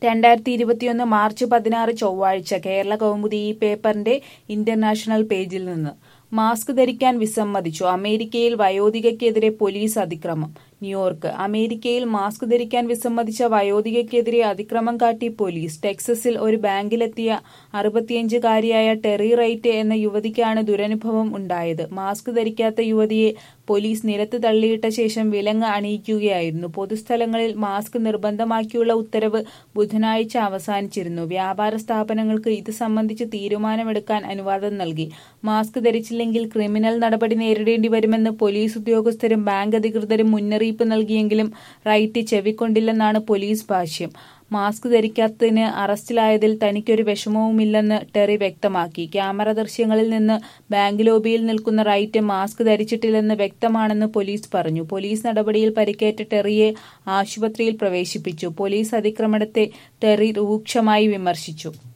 രണ്ടായിരത്തി ഇരുപത്തിയൊന്ന് മാർച്ച് പതിനാറ് ചൊവ്വാഴ്ച കേരള കൗമുദി ഈ പേപ്പറിന്റെ ഇന്റർനാഷണൽ പേജിൽ നിന്ന് മാസ്ക് ധരിക്കാൻ വിസമ്മതിച്ചു അമേരിക്കയിൽ വയോധികയ്ക്കെതിരെ പോലീസ് അതിക്രമം ന്യൂയോർക്ക് അമേരിക്കയിൽ മാസ്ക് ധരിക്കാൻ വിസമ്മതിച്ച വയോധികയ്ക്കെതിരെ അതിക്രമം കാട്ടി പോലീസ് ടെക്സസിൽ ഒരു ബാങ്കിലെത്തിയ അറുപത്തിയഞ്ചുകാരിയായ ടെറി റൈറ്റ് എന്ന യുവതിക്കാണ് ദുരനുഭവം ഉണ്ടായത് മാസ്ക് ധരിക്കാത്ത യുവതിയെ പോലീസ് നിലത്ത് തള്ളിയിട്ട ശേഷം വിലങ്ങ് അണിയിക്കുകയായിരുന്നു പൊതുസ്ഥലങ്ങളിൽ മാസ്ക് നിർബന്ധമാക്കിയുള്ള ഉത്തരവ് ബുധനാഴ്ച അവസാനിച്ചിരുന്നു വ്യാപാര സ്ഥാപനങ്ങൾക്ക് ഇത് സംബന്ധിച്ച് തീരുമാനമെടുക്കാൻ അനുവാദം നൽകി മാസ്ക് ധരിച്ചില്ലെങ്കിൽ ക്രിമിനൽ നടപടി നേരിടേണ്ടി വരുമെന്ന് പോലീസ് ഉദ്യോഗസ്ഥരും ബാങ്ക് അധികൃതരും മുന്നറിയിപ്പ് നൽകിയെങ്കിലും റൈറ്റ് ചെവിക്കൊണ്ടില്ലെന്നാണ് പോലീസ് ഭാഷ്യം മാസ്ക് ധരിക്കാത്തതിന് അറസ്റ്റിലായതിൽ തനിക്കൊരു വിഷമവുമില്ലെന്ന് ടെറി വ്യക്തമാക്കി ക്യാമറ ദൃശ്യങ്ങളിൽ നിന്ന് ബാങ്ക് ലോബിയിൽ നിൽക്കുന്ന റൈറ്റ് മാസ്ക് ധരിച്ചിട്ടില്ലെന്ന് വ്യക്തമാണെന്ന് പോലീസ് പറഞ്ഞു പോലീസ് നടപടിയിൽ പരിക്കേറ്റ ടെറിയെ ആശുപത്രിയിൽ പ്രവേശിപ്പിച്ചു പോലീസ് അതിക്രമണത്തെ ടെറി രൂക്ഷമായി വിമർശിച്ചു